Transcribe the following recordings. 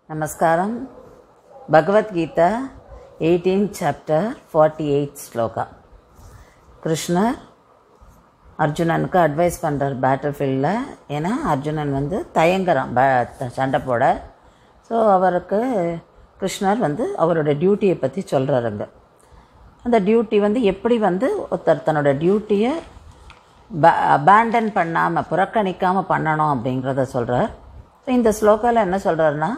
నమస్కారం Bhagavad Gita eighteen chapter forty eight shloka கிருஷ்ணர் அர்ஜுனனுக்கு அட்வைஸ் பண்ணுறார் பேட்டில் ஃபீல்டில் ஏன்னா அர்ஜுனன் வந்து தயங்குறான் பே சண்டை போட ஸோ அவருக்கு கிருஷ்ணர் வந்து அவரோட டியூட்டியை பற்றி சொல்கிறாருங்க அந்த டியூட்டி வந்து எப்படி வந்து ஒருத்தர் தன்னோட டியூட்டியை அபேண்டன் பண்ணாமல் புறக்கணிக்காமல் பண்ணணும் அப்படிங்கிறத சொல்கிறார் ஸோ இந்த ஸ்லோகாவில் என்ன சொல்கிறாருன்னா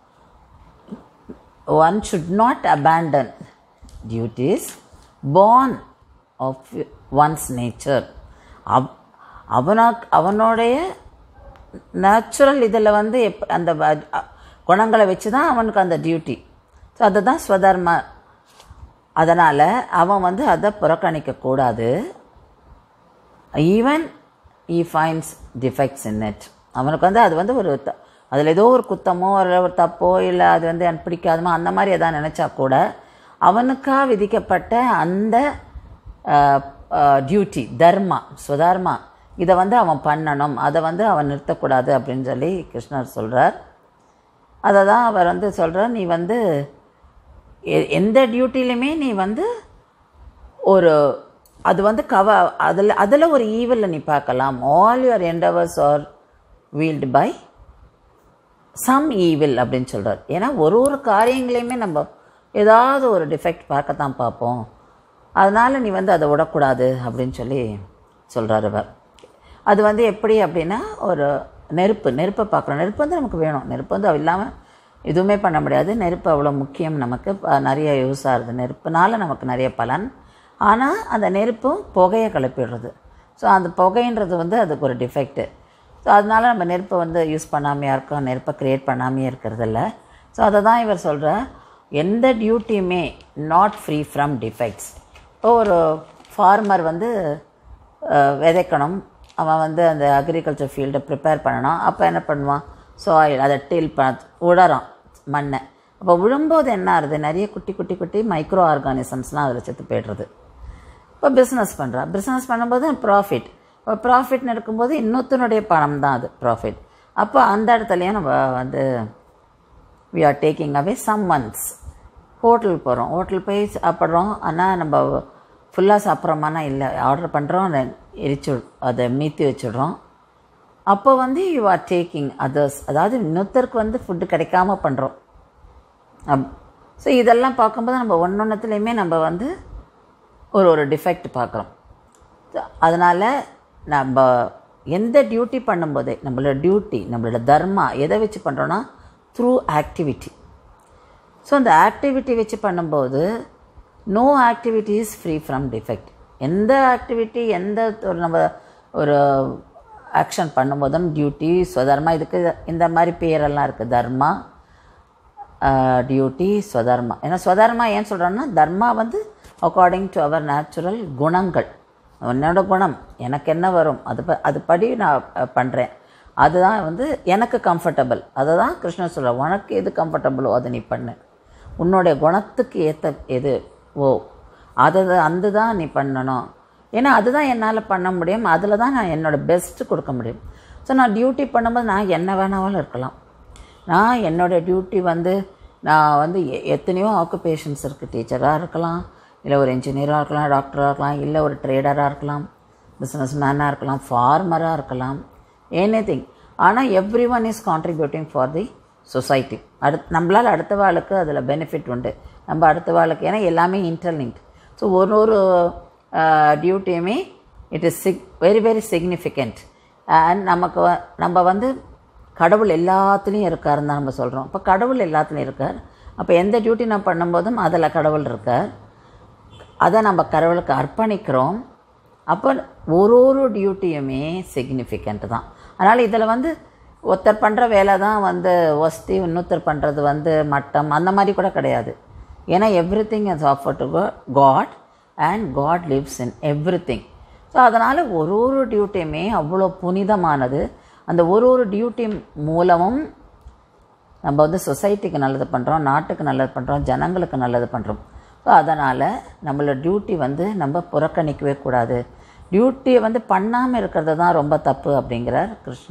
one should not abandon duties born of one's nature அவ் அவனா அவனுடைய நேச்சுரல் இதில் வந்து எப் அந்த வ- குணங்களை வச்சு தான் அவனுக்கு அந்த டியூட்டி ஸோ அதுதான் ஸ்வதர்ம அதனால் அவன் வந்து அதை புறக்கணிக்கக்கூடாது even he finds defects in it அவனுக்கு வந்து அது வந்து ஒரு த- அதில் ஏதோ ஒரு குத்தமோ ஒரு ஒரு தப்போ இல்லை அது வந்து எனக்கு பிடிக்காதமோ அந்த மாதிரி எதாவது நினச்சா கூட அவனுக்காக விதிக்கப்பட்ட அந்த டியூட்டி தர்மா சுதர்மா இதை வந்து அவன் பண்ணணும் அதை வந்து அவன் நிறுத்தக்கூடாது அப்படின்னு சொல்லி கிருஷ்ணர் சொல்கிறார் அதை தான் அவர் வந்து சொல்கிறார் நீ வந்து எ- எந்த டியூட்டிலையுமே நீ வந்து ஒரு அது வந்து கவ அதில் அதில் ஒரு ஈவில் நீ பார்க்கலாம் all your endeavours are veiled by some evil அப்படின்னு சொல்கிறார் ஏன்னா ஒரு ஒரு காரியங்களையுமே நம்ம ஏதாவது ஒரு டிஃபெக்ட் பார்க்கத்தான் பார்ப்போம் அதனால் நீ வந்து அதை விடக்கூடாது அப்படின்னு சொல்லி சொல்கிறார் அவர் அது வந்து எப்படி அப்படின்னா ஒரு நெருப்பு நெருப்பை பார்க்குறோம் நெருப்பு வந்து நமக்கு வேணும் நெருப்பு வந்து இல்லாமல் எதுவுமே பண்ண முடியாது நெருப்பு அவ்வளோ முக்கியம் நமக்கு ப- நிறைய யூஸ் ஆகுது நெருப்புனால நமக்கு நிறைய பலன் ஆனால் அந்த நெருப்பும் புகையை கிளப்பிடுறது ஸோ அந்த புகைன்றது வந்து அதுக்கு ஒரு டிஃபெக்ட்டு ஸோ அதனால நம்ம நெருப்பை வந்து யூஸ் பண்ணாமையாக இருக்கோம் நெருப்பை க்ரியேட் பண்ணாமையே இருக்கிறதில்ல ஸோ அதை தான் இவர் சொல்கிறார் எந்த டியூட்டியுமே நாட் ஃப்ரீ ஃப்ரம் டிஃபெக்ட்ஸ் இப்போ ஒரு ஃபார்மர் வந்து அஹ், விதைக்கணும் அவன் வந்து அந்த அக்ரிகல்ச்சர் ஃபீல்டை ப்ரிப்பேர் பண்ணணும் அப்போ என்ன பண்ணுவான் சாயில் அதை டில் பண்ண உடறான் மண்ணை அப்போ விழும்போது என்ன ஆகுது நிறைய குட்டி குட்டி குட்டி மைக்ரோ ஆர்கானிசம்ஸ்லாம் அதில் செத்து போய்டுறது இப்போ பிஸ்னஸ் பண்ணுறான் பிஸ்னஸ் பண்ணும்போது ப்ராஃபிட் இப்போ ப்ராஃபிட்னு இருக்கும்போது இன்னொருத்தனுடைய பணம் தான் அது ப்ராஃபிட் அப்போ அந்த இடத்துலையும் நம்ம வந்து we are taking away some months hotel போகிறோம் ஹோட்டல் போய் சாப்பிட்றோம் ஆனால் நம்ம ஃபுல்லாக சாப்பிட்றோமானா இல்லை ஆர்டர் பண்ணுறோம் எரிச்சு அதை மீத்தி வச்சிடுறோம் அப்போ வந்து யூ ஆர் டேக்கிங் அதர்ஸ் அதாவது இன்னொருத்தருக்கு வந்து ஃபுட்டு கிடைக்காம பண்ணுறோம் அப் ஸோ இதெல்லாம் பார்க்கும்போது நம்ம ஒன்றொன்றுத்துலேயுமே நம்ம வந்து ஒரு ஒரு டிஃபெக்ட் பார்க்குறோம் அதனால் நம்ம எந்த டியூட்டி பண்ணும்போதே நம்மளோட டியூட்டி நம்மளோட தர்மா எதை வச்சு பண்ணுறோன்னா த்ரூ ஆக்டிவிட்டி ஸோ அந்த ஆக்டிவிட்டி வச்சு பண்ணும்போது no activity is free from defect எந்த ஆக்டிவிட்டி எந்த ஒரு நம்ம ஒரு ஆக்ஷன் பண்ணும்போதும் டியூட்டி ஸ்வதர்மா இதுக்கு இந்த மாதிரி பேரெல்லாம் இருக்குது தர்மா டியூட்டி ஸ்வதர்மா ஏன்னா ஸ்வதர்மா ஏன் சொல்கிறோன்னா தர்மா வந்து அக்கார்டிங் டு அவர் நேச்சுரல் குணங்கள் என்னோட குணம் எனக்கு என்ன வரும் அது ப அதுபடி நான் பண்ணுறேன் அதுதான் வந்து எனக்கு கம்ஃபர்டபுள் அதை தான் கிருஷ்ணர் சொல்கிறார் உனக்கு எது கம்ஃபர்டபுளோ அதை நீ பண்ணு உன்னுடைய குணத்துக்கு ஏற்ற எது ஓ அதை அந்த தான் நீ பண்ணணும் ஏன்னா அதுதான் என்னால் பண்ண முடியும் அதில் தான் நான் என்னோடய பெஸ்ட்டு கொடுக்க முடியும் ஸோ நான் டியூட்டி பண்ணும்போது நான் என்ன வேணாலும் இருக்கலாம் நான் என்னோடய டியூட்டி வந்து நான் வந்து எ- எத்தனையோ ஆக்குபேஷன்ஸ் இருக்குது டீச்சராக இருக்கலாம் இல்லை ஒரு இன்ஜினியராக இருக்கலாம் டாக்டராக இருக்கலாம் இல்லை ஒரு ட்ரேடராக இருக்கலாம் பிஸ்னஸ் மேனாக இருக்கலாம் ஃபார்மராக இருக்கலாம் எனி திங் ஆனால் every one is contributing for the society அடுத் நம்மளால் அடுத்த வாழ்க்கு அதில் பெனிஃபிட் உண்டு நம்ம அடுத்த வாழ்க்கு ஏன்னா எல்லாமே இன்டர்லிங்க் ஸோ ஒரு ஒரு டியூட்டியுமே it is sig very very significant and நமக்கு வ- நம்ம வந்து கடவுள் எல்லாத்துலேயும் இருக்காருன்னு தான் நம்ம சொல்கிறோம் இப்போ கடவுள் எல்லாத்துலேயும் இருக்கார் அப்போ எந்த டியூட்டி நான் பண்ணும்போதும் அதில் கடவுள் இருக்கார் அதை நம்ம கடவுளுக்கு அர்ப்பணிக்கிறோம் அப்போ ஒரு ஒரு டியூட்டியுமே சிக்னிஃபிகண்ட் தான் அதனால் இதில் வந்து ஒருத்தர் பண்ணுற வேலை தான் வந்து ஒஸ்தி இன்னொருத்தர் பண்ணுறது வந்து மட்டம் அந்த மாதிரி கூட கிடையாது ஏன்னா every thing is offer to God and God lives in every thing so அதனால் ஒரு ஒரு டியூட்டியுமே அவ்வளோ புனிதமானது அந்த ஒரு ஒரு டியூட்டி மூலமும் நம்ம வந்து சொசைட்டிக்கு நல்லது பண்ணுறோம் நாட்டுக்கு நல்லது பண்ணுறோம் ஜனங்களுக்கு நல்லது பண்ணுறோம் ஸோ அதனால் நம்மளோட டியூட்டி வந்து நம்ம புறக்கணிக்கவே கூடாது டியூட்டியை வந்து பண்ணாமல் இருக்கிறது தான் ரொம்ப தப்பு அப்படிங்கிறார் கிருஷ்ணர்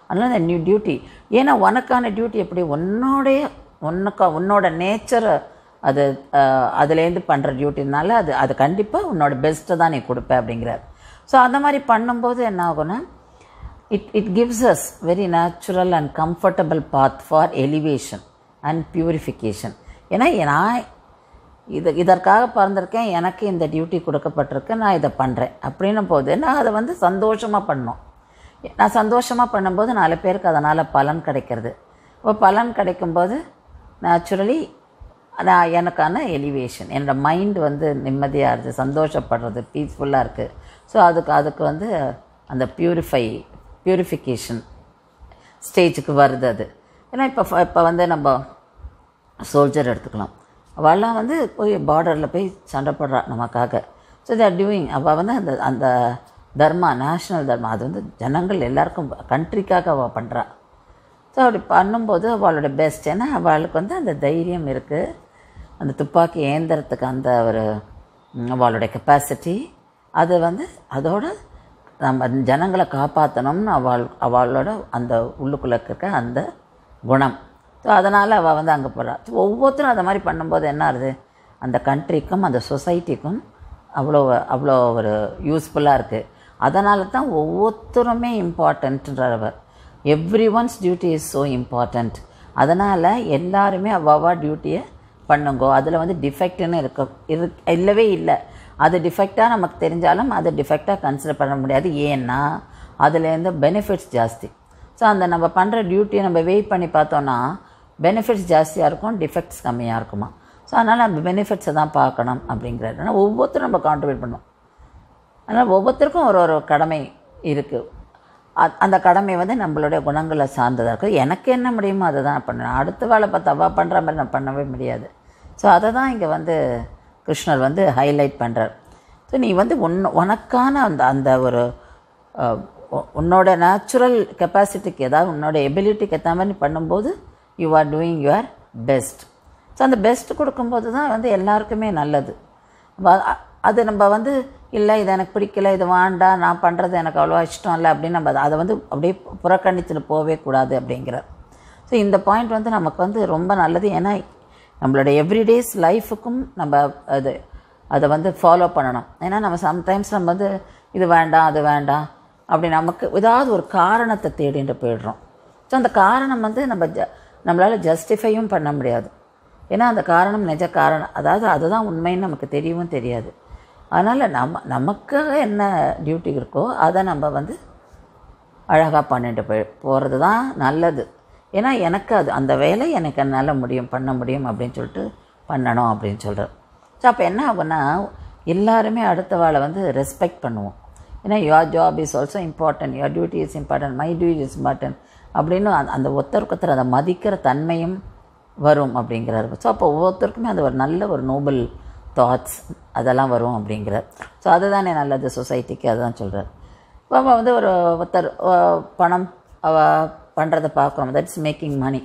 அதனால் அந்த நியூ டியூட்டி ஏன்னா உனக்கான டியூட்டி எப்படி உன்னோடைய உனக்கா உன்னோட நேச்சரை அது அஹ், அதுலேருந்து பண்ணுற டியூட்டினால அது அது கண்டிப்பாக உன்னோட பெஸ்ட்டை தான் நீ கொடுப்ப அப்படிங்கிறார் ஸோ அந்த மாதிரி பண்ணும்போது என்ன ஆகும்னா it it gives us very natural and comfortable path for elevation and purification ஏன்னா நான் இது இதற்காக பிறந்திருக்கேன் எனக்கு இந்த டியூட்டி கொடுக்கப்பட்டிருக்கு நான் இதை பண்ணுறேன் அப்படின்னும் போது நான் அதை வந்து சந்தோஷமாக பண்ணணும் நான் சந்தோஷமாக பண்ணும்போது நாலு பேருக்கு அதனால் பலன் கிடைக்கிறது இப்போ பலன் கிடைக்கும்போது நேச்சுரலி நான் எனக்கான எலிவேஷன் என்னோடய மைண்ட் வந்து நிம்மதியாக இருக்குது சந்தோஷப்படுறது பீஸ்ஃபுல்லாக இருக்குது ஸோ அதுக்கு அதுக்கு வந்து அந்த பியூரிஃபை பியூரிஃபிகேஷன் ஸ்டேஜுக்கு வருது அது ஏன்னா இப்போ இப்போ வந்து நம்ம சோல்ஜர் எடுத்துக்கலாம் அவள்லாம் வந்து போய் பார்டரில் போய் சண்டை போடுறா நமக்காக ஸோ தேர் டூயிங் அவள் வந்து அந்த அந்த தர்மா நேஷ்னல் தர்மா அது வந்து ஜனங்கள் எல்லாருக்கும் கண்ட்ரிக்காக அவள் பண்ணுறா ஸோ அப்படி பண்ணும்போது அவளோட பெஸ்ட் ஏன்னா அவளுக்கு வந்து அந்த தைரியம் இருக்குது அந்த துப்பாக்கி ஏந்திரத்துக்கு அந்த ஒரு ம், அவளோட கெப்பாசிட்டி அது வந்து அதோட நம்ம ஜனங்களை காப்பாற்றணும்னு அவள் அவளோட அந்த உள்ளுக்குள்ளே இருக்க அந்த குணம் ஸோ அதனால் அவள் வந்து அங்கே போகிறா ஒவ்வொருத்தரும் அதை மாதிரி பண்ணும்போது என்ன ஆகுது அந்த கண்ட்ரிக்கும் அந்த சொசைட்டிக்கும் அவ்வளோ அவ்வளோ ஒரு யூஸ்ஃபுல்லாக இருக்குது அதனால தான் ஒவ்வொருத்தருமே இம்பார்ட்டன்ட்ன்றவர் every one's duty is so important அதனால் எல்லாருமே அவ்வளவா டியூட்டியை பண்ணுங்கோ அதில் வந்து டிஃபெக்ட்னு இருக்க இரு இல்லவே இல்லை அது டிஃபெக்டாக நமக்கு தெரிஞ்சாலும் அதை டிஃபெக்டாக கன்சிடர் பண்ண முடியாது ஏன்னா அதுலேருந்து பெனிஃபிட்ஸ் ஜாஸ்தி ஸோ அந்த நம்ம பண்ணுற டியூட்டியை நம்ம வெயிட் பண்ணி பார்த்தோன்னா பெனிஃபிட்ஸ் ஜாஸ்தியாக இருக்கும் டிஃபெக்ட்ஸ் கம்மியாக இருக்குமா ஸோ அதனால் நம்ம பெனிஃபிட்ஸை தான் பார்க்கணும் அப்படிங்கிறது ஆனால் ஒவ்வொருத்தரும் நம்ம கான்ட்ரிபியூட் பண்ணோம் அதனால் ஒவ்வொருத்தருக்கும் ஒரு ஒரு கடமை இருக்குது அந்த கடமை வந்து நம்மளுடைய குணங்களை சார்ந்ததாக இருக்குது எனக்கு என்ன முடியுமோ அதை தான் பண்ணுவேன் அடுத்த வேலை பார்த்து அவள் பண்ணுற மாதிரி நான் பண்ணவே முடியாது ஸோ அதை தான் இங்கே வந்து கிருஷ்ணர் வந்து ஹைலைட் பண்ணுறார் ஸோ நீ வந்து உன் உனக்கான அந்த அந்த ஒரு அஹ், உ- உன்னோட நேச்சுரல் கெப்பாசிட்டிக்கு ஏதாவது உன்னோட எபிலிட்டிக்கு ஏற்ற மாதிரி பண்ணும்போது you are doing your best so அந்த பெஸ்ட் கொடுக்கும்போது தான் வந்து எல்லாருக்குமே நல்லது வ- அ- அது நம்ம வந்து இல்லை இது எனக்கு பிடிக்கல இது வேண்டாம் நான் பண்ணுறது எனக்கு அவ்வளோவா இஷ்டம் இல்லை அப்படின்னு நம்ம அதை வந்து அப்படியே புறக்கணிச்சுட்டு போகவே கூடாது அப்படிங்கிறார் ஸோ இந்த பாயிண்ட் வந்து நமக்கு வந்து ரொம்ப நல்லது ஏன்னா நம்மளோட எவ்ரிடேஸ் லைஃபுக்கும் நம்ம அது அதை வந்து ஃபாலோ பண்ணணும் ஏன்னா நம்ம சம்டைம்ஸ் நம்ம வந்து இது வேண்டாம் அது வேண்டாம் அப்படி நமக்கு ஏதாவது ஒரு காரணத்தை தேடிட்டு போயிடுறோம் ஸோ அந்த காரணம் வந்து நம்ம ஜ நம்மளால் ஜஸ்டிஃபையும் பண்ண முடியாது ஏன்னா அந்த காரணம் நிஜ காரணம் அதாவது அதுதான் உண்மைன்னு நமக்கு தெரியவும் தெரியாது அதனால் நம்ம நமக்காக என்ன டியூட்டி இருக்கோ அதை நம்ம வந்து அழகாக பண்ணிட்டு போய் போகிறது தான் நல்லது ஏன்னா எனக்கு அது அந்த வேலை எனக்கு என்னால் முடியும் பண்ண முடியும் அப்படின்னு சொல்லிட்டு பண்ணணும் அப்படின்னு சொல்கிறார் ஸோ அப்போ என்ன ஆகும்னா எல்லாருமே அடுத்த வாழை வந்து ரெஸ்பெக்ட் பண்ணுவோம் ஏன்னா your job is also important your duty is important my duty is important அப்படின்னு அந்த- அந்த ஒருத்தருக்கு ஒருத்தர் அதை மதிக்கிற தன்மையும் வரும் அப்படிங்கிறாரு ஸோ அப்போ ஒவ்வொருத்தருக்குமே அது ஒரு நல்ல ஒரு நோபல் தாட்ஸ் அதெல்லாம் வரும் அப்படிங்கிறார் ஸோ அதுதானே நல்லது சொசைட்டிக்கு அதுதான் சொல்கிறார் இப்போ அவ வந்து ஒரு ஒருத்தர் அஹ், பணம் அவ பண்ணுறதை பார்க்குறோம் that's making money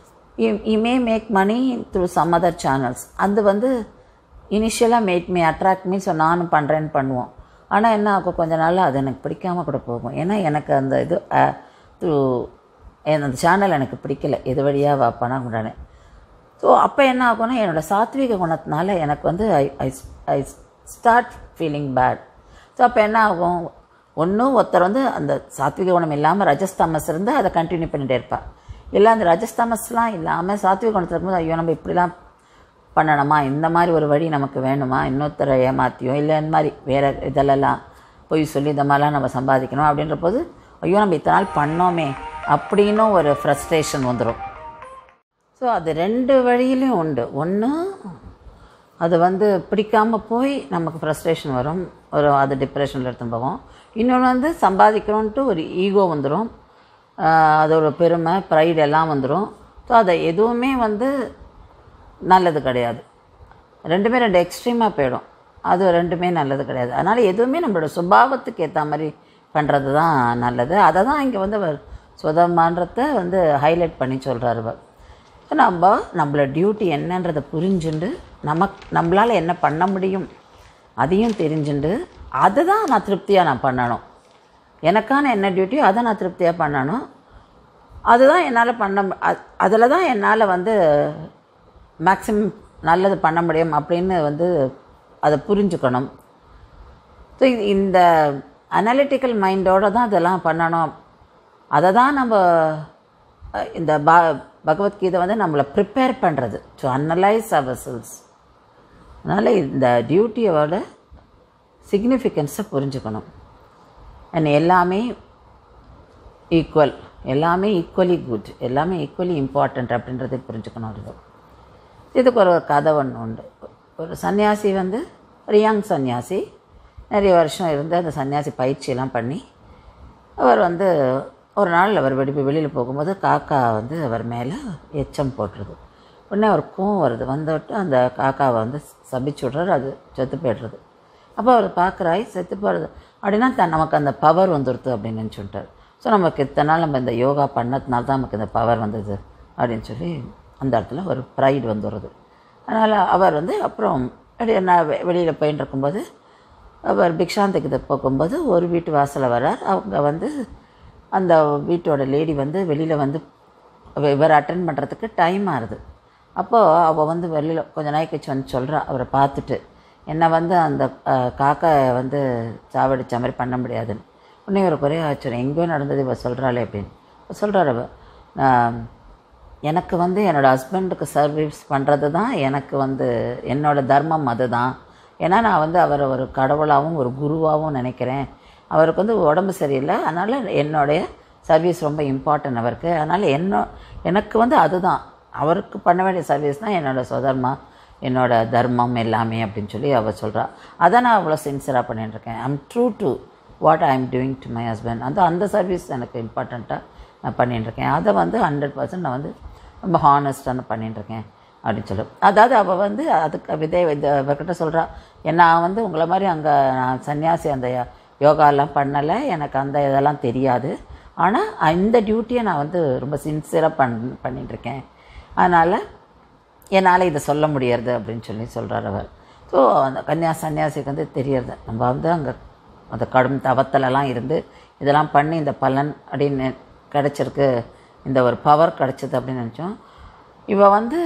I may make money through some other channels அது வந்து இனிஷியலாக made me attract me so நானும் பண்ணுறேன்னு பண்ணுவோம் ஆனால் என்ன ஆகும் கொஞ்ச நாள் அது எனக்கு பிடிக்காம கூட போகும் ஏன்னா எனக்கு அந்த இது த்ரூ அந்த சேனல் எனக்கு பிடிக்கல இது வழியாக வா பணம் கொண்டானே ஸோ அப்போ என்ன ஆகும்னா என்னோடய சாத்விக குணத்தினால எனக்கு வந்து I I I start feeling bad so அப்போ என்ன ஆகும் ஒன்றும் ஒருத்தர் வந்து அந்த சாத்விக குணம் இல்லாமல் ரஜஸ்தமஸ் இருந்து அதை கண்டினியூ பண்ணிகிட்டே இருப்பார் இல்லை அந்த ரஜஸ்தமஸ்லாம் இல்லாமல் சாத்விக குணத்தில் இருக்கும்போது ஐயோ நம்ம இப்படிலாம் பண்ணணுமா இந்த மாதிரி ஒரு வழி நமக்கு வேணுமா இன்னொருத்தரை ஏமாற்றியோ இல்லை இந்த மாதிரி வேறு இதெல்லாம் பொய் சொல்லி இந்த மாதிரிலாம் நம்ம சம்பாதிக்கணும் அப்படின்ற போது ஐயோ நம்ம இத்தனை நாள் பண்ணோமே அப்படின்னும் ஒரு ஃப்ரஸ்ட்ரேஷன் வந்துடும் ஸோ அது ரெண்டு வழியிலையும் உண்டு ஒன்று அது வந்து பிடிக்காம போய் நமக்கு ஃப்ரஸ்ட்ரேஷன் வரும் ஒரு அது டிப்ரெஷனில் எடுத்துன்னு போவோம் இன்னொன்று வந்து சம்பாதிக்கணுன்ட்டு ஒரு ஈகோ வந்துடும் அது ஒரு பெருமை ப்ரைடு எல்லாம் வந்துடும் ஸோ அதை எதுவுமே வந்து நல்லது கிடையாது ரெண்டுமே ரெண்டு எக்ஸ்ட்ரீமாக போயிடும் அது ரெண்டுமே நல்லது கிடையாது அதனால் எதுவுமே நம்மளோட சுபாவத்துக்கு ஏற்ற மாதிரி பண்ணுறது தான் நல்லது அதை தான் இங்கே வந்து அவர் சுதமான்றத வந்து ஹைலைட் பண்ணி சொல்கிறார் அவர் ஸோ நம்ம நம்மளோட டியூட்டி என்னன்றதை புரிஞ்சுண்டு நமக்கு நம்மளால் என்ன பண்ண முடியும் அதையும் தெரிஞ்சுண்டு அதை தான் நான் திருப்தியாக நான் பண்ணணும் எனக்கான என்ன டியூட்டியோ அதை நான் திருப்தியாக பண்ணணும் அதுதான் என்னால் பண்ண அதில் தான் என்னால் வந்து மேக்ஸிமம் நல்லது பண்ண முடியும் அப்படின்னு வந்து அதை புரிஞ்சுக்கணும் ஸோ இந்த அனாலிட்டிக்கல் மைண்டோட தான் இதெல்லாம் பண்ணணும் அதை தான் நம்ம அஹ், இந்த பா பகவத்கீதை வந்து நம்மளை ப்ரிப்பேர் பண்ணுறது டு அனலைஸ் அவர் செல்ஸ் அதனால் இந்த டியூட்டியோட சிக்னிஃபிகன்ஸை புரிஞ்சுக்கணும் அண்ட் எல்லாமே ஈக்குவல் எல்லாமே ஈக்குவலி குட் எல்லாமே ஈக்குவலி இம்பார்ட்டண்ட் அப்படின்றதை புரிஞ்சுக்கணும் அவர்கள் இதுக்கு ஒரு கதை ஒன்று உண்டு ஒரு சன்னியாசி வந்து ஒரு யங் சன்னியாசி நிறைய வருஷம் இருந்து அந்த சன்னியாசி பயிற்சியெல்லாம் பண்ணி அவர் வந்து ஒரு நாள் அவர் வெடி வெளியில் போகும்போது காக்கா வந்து அவர் மேலே எச்சம் போட்டுருது உடனே அவர் கோவம் வருது வந்துவிட்டு அந்த காக்காவை வந்து சபிச்சு விட்றாரு அது செத்து போய்டுறது அப்போ அவர் பார்க்குறாய் செத்து போகிறது அப்படின்னா த நமக்கு அந்த பவர் வந்துடுது அப்படின்னு நினச்சுட்டார் ஸோ நமக்கு இத்தனை நாள் நம்ம இந்த யோகா பண்ணதுனால தான் நமக்கு இந்த பவர் வந்தது அப்படின்னு சொல்லி அந்த இடத்துல ஒரு ப்ரைடு வந்துடுறது அதனால் அவர் வந்து அப்புறம் அப்படியே நான் வெளியில் போயின்னு இருக்கும்போது அவர் பிக்ஷாந்தகிட்ட போகும்போது ஒரு வீட்டு வாசலில் வரார் அவங்க வந்து அந்த வீட்டோட லேடி வந்து வெளியில் வந்து அவ- இவர் அட்டன் பண்ணுறதுக்கு டைம் ஆகுது அப்போது அவள் வந்து வெளியில் கொஞ்ச நாள் கழிச்சு வந்து சொல்கிறா அவரை பார்த்துட்டு என்னை வந்து அந்த அஹ், காக்கா வந்து சாவடிச்ச மாதிரி பண்ண முடியாதுன்னு உடனே இவருக்கு ஒரே ஆச்சரியம் எங்கேயோ நடந்தது இவ சொல்கிறாளே அப்படின்னு சொல்கிறார் அவ நான் எனக்கு வந்து என்னோடய ஹஸ்பண்டுக்கு சர்வீஸ் பண்ணுறது தான் எனக்கு வந்து என்னோட தர்மம் அதுதான் ஏன்னா நான் வந்து அவரை ஒரு கடவுளாகவும் ஒரு குருவாகவும் நினைக்கிறேன் அவருக்கு வந்து உடம்பு சரியில்லை அதனால் என்னுடைய சர்வீஸ் ரொம்ப இம்பார்ட்டன்ட் அவருக்கு அதனால் என்ன எனக்கு வந்து அதுதான் அவருக்கு பண்ண வேண்டிய சர்வீஸ் தான் என்னோடய சுதர்மா என்னோட தர்மம் எல்லாமே அப்படின்னு சொல்லி அவள் சொல்கிறா அதை நான் அவ்வளோ சின்சியராக பண்ணிட்டுருக்கேன் I'm true to what I am doing to my husband அந்த அந்த சர்வீஸ் எனக்கு இம்பார்ட்டண்ட்டாக நான் பண்ணிட்டுருக்கேன் அதை வந்து ஹண்ட்ரட் பர்சன்ட் நான் வந்து ரொம்ப ஹானஸ்டாக பண்ணிட்டுருக்கேன் அப்படின்னு சொல்லி அதாவது அவள் வந்து அதுக்கு விதை இந்த இவர்கிட்ட சொல்கிறா நான் வந்து உங்களை மாதிரி அங்கே நான் சன்னியாசி அந்த யோகாலாம் பண்ணலை எனக்கு அந்த இதெல்லாம் தெரியாது ஆனால் இந்த டியூட்டியை நான் வந்து ரொம்ப சின்சியராக பண் பண்ணிட்டுருக்கேன் அதனால் என்னால் இதை சொல்ல முடியறது அப்படின்னு சொல்லி சொல்கிறார் அவர் ஸோ அந்த கன்னியா சன்னியாசிக்கு வந்து தெரியறது நம்ம வந்து அங்கே அந்த கடும் தவத்திலலாம் இருந்து இதெல்லாம் பண்ணி இந்த பலன் அப்படின்னு கிடச்சிருக்கு இந்த ஒரு பவர் கிடச்சிது அப்படின்னு நினச்சோம் இவ வந்து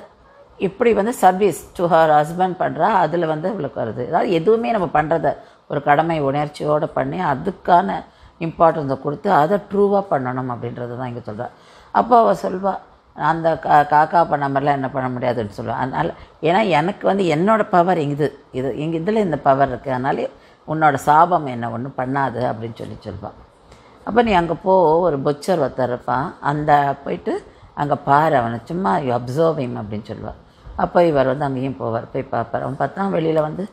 இப்படி வந்து சர்வீஸ் டு ஹர் ஹஸ்பண்ட் பண்ணுறா அதில் வந்து இவளுக்கு வருது அதாவது எதுவுமே நம்ம பண்ணுறத ஒரு கடமை உணர்ச்சியோடு பண்ணி அதுக்கான இம்பார்ட்டன்ஸை கொடுத்து அதை ட்ரூவாக பண்ணணும் அப்படின்றது தான் இங்கே சொல்கிறா அப்போ அவள் சொல்வா அந்த கா காக்கா பண்ண மாதிரிலாம் என்ன பண்ண முடியாதுன்னு சொல்லுவாள் அதனால் ஏன்னா எனக்கு வந்து என்னோட பவர் இது இது இங்கே இதில் இந்த பவர் இருக்குது அதனால உன்னோட சாபம் என்ன ஒன்றும் பண்ணாது அப்படின்னு சொல்லி சொல்வாள் அப்போ நீ அங்கே போ ஒரு பொச்சர் ஒருத்தர் இருப்பான் அந்த போயிட்டு அங்கே பாரு அவனை சும்மா யூ அப்சர்வ் him அப்படின்னு சொல்லுவாள் அப்போ இவர் வந்து அங்கேயும் போவார் போய் பார்ப்பார் அவன் பார்த்தா வெளியில் வந்து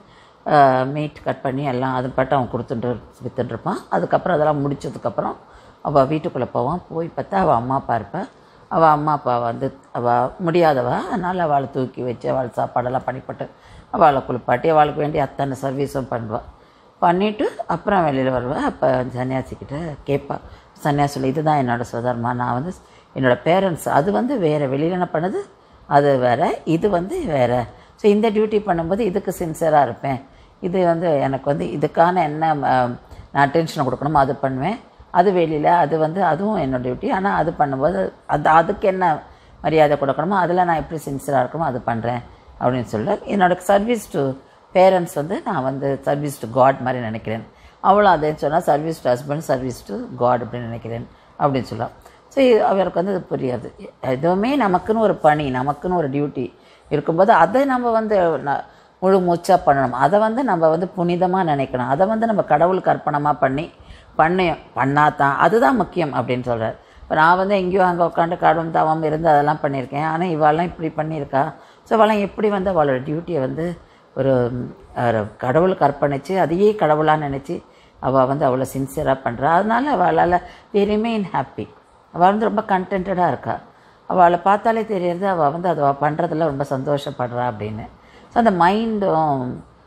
மீட் கட் பண்ணி எல்லாம் அது பாட்டு அவன் கொடுத்துட்டு வித்துட்டு இருப்பான் அதுக்கப்புறம் அதெல்லாம் முடிச்சதுக்கப்புறம் அவள் வீட்டுக்குள்ளே போவான் போய் பார்த்தா அவள் அம்மா அப்பா இருப்பா அவள் அம்மா அப்பா வந்து அவள் முடியாதவா அதனால் அவளை தூக்கி வச்சு அவள் சாப்பாடெல்லாம் பண்ணிப்பட்டு அவளை குளிப்பாட்டி அவளுக்கு வேண்டிய அத்தனை சர்வீஸும் பண்ணுவாள் பண்ணிவிட்டு அப்புறம் வெளியில் வருவேன் அப்போ சன்னியாசிக்கிட்ட கேட்பா சன்னியாசி சொல்லி இதுதான் என்னோட சுதர்மா நான் வந்து என்னோட பேரண்ட்ஸ் அது வந்து வேறு வெளியில் என்ன பண்ணுது அது வேறு இது வந்து வேறு ஸோ இந்த டியூட்டி பண்ணும்போது இதுக்கு சின்சியராக இருப்பேன் இது வந்து எனக்கு வந்து இதுக்கான என்ன அஹ், நான் அட்டென்ஷன் கொடுக்கணுமோ அது பண்ணுவேன் அது வெளியில் அது வந்து அதுவும் என்னோட டியூட்டி ஆனால் அது பண்ணும்போது அது அதுக்கு என்ன மரியாதை கொடுக்கணுமோ அதில் நான் எப்படி சின்சியராக இருக்கணுமோ அது பண்ணுறேன் அப்படின்னு சொல்ல என்னோட சர்வீஸ் டு பேரண்ட்ஸ் வந்து நான் வந்து சர்வீஸ் டு காட் மாதிரி நினைக்கிறேன் அவளும் அதே சொன்னால் service to husband service to God அப்படின்னு நினைக்கிறேன் அப்படின்னு சொல்லலாம் ஸோ அவருக்கு வந்து அது புரியாது எதுவுமே நமக்குன்னு ஒரு பணி நமக்குன்னு ஒரு டியூட்டி இருக்கும்போது அதை நம்ம வந்து ந- முழு மூச்சாக பண்ணணும் அதை வந்து நம்ம வந்து புனிதமாக நினைக்கணும் அதை வந்து நம்ம கடவுளுக்கு அர்ப்பணமாக பண்ணி பண்ணி பண்ணாதான் அதுதான் முக்கியம் அப்படின்னு சொல்கிறார் இப்போ நான் வந்து எங்கேயோ அங்கே உட்காந்து கடும் தவம் இருந்து அதெல்லாம் பண்ணியிருக்கேன் ஆனால் இவாளெல்லாம் இப்படி பண்ணியிருக்கா ஸோ அவளாம் எப்படி வந்து அவளோட டியூட்டியை வந்து ஒரு ம், ஒரு கடவுளுக்கு அர்ப்பணித்து அதையே கடவுளாக நினச்சி அவள் வந்து அவ்வளோ சின்சியராக பண்ணுறா அதனால அவளால் தி ரிமெயின் ஹாப்பி அவள் வந்து ரொம்ப கண்டென்டாக இருக்கா அவளை பார்த்தாலே தெரியறது அவள் வந்து அதை பண்ணுறதுல ரொம்ப சந்தோஷப்படுறா அப்படின்னு ஸோ அந்த மைண்டும்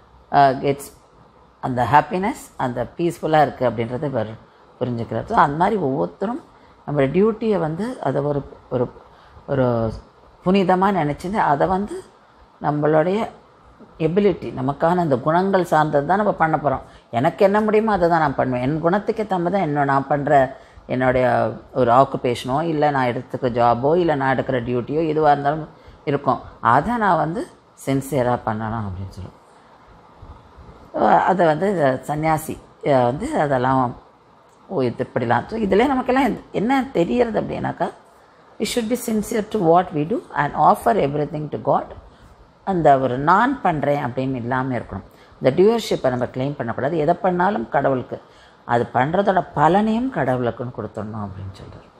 கெட்ஸ் அந்த ஹாப்பினஸ் அந்த பீஸ்ஃபுல்லாக இருக்குது அப்படின்றத இவர் புரிஞ்சுக்கிறார் ஸோ அந்த மாதிரி ஒவ்வொருத்தரும் நம்ம டியூட்டியை வந்து அதை ஒரு ஒரு ஒரு புனிதமாக நினச்சிட்டு அதை வந்து நம்மளுடைய எபிலிட்டி நமக்கான அந்த குணங்கள் சார்ந்தது தான் நம்ம பண்ண போகிறோம் எனக்கு என்ன முடியுமோ அதை தான் நான் பண்ணுவேன் என் குணத்துக்கு தம்ப தான் என்ன நான் பண்ணுற என்னுடைய ஒரு ஆக்குபேஷனோ இல்லை நான் எடுத்துக்க ஜாபோ இல்லை நான் எடுக்கிற டியூட்டியோ எதுவாக இருந்தாலும் இருக்கும் அதை நான் வந்து சின்சியராக பண்ணணும் அப்படின்னு சொல்லுவோம் அதை வந்து இந்த சன்னியாசி அஹ் வந்து அதெல்லாம் ஓ இது இப்படிலாம் ஸோ இதில் நமக்கெல்லாம் எந்த- என்ன தெரியறது அப்படின்னாக்கா we should be sincere to what we do and offer every thing to God அந்த ஒரு நான் பண்ணுறேன் அப்படின்னு இல்லாமல் இருக்கணும் இந்த டியூவர்ஷிப்பை நம்ம க்ளைம் பண்ணக்கூடாது எதை பண்ணாலும் கடவுளுக்கு அது பண்ணுறதோட பலனையும் கடவுளுக்குன்னு கொடுத்துடணும் அப்படின்னு சொல்கிறார்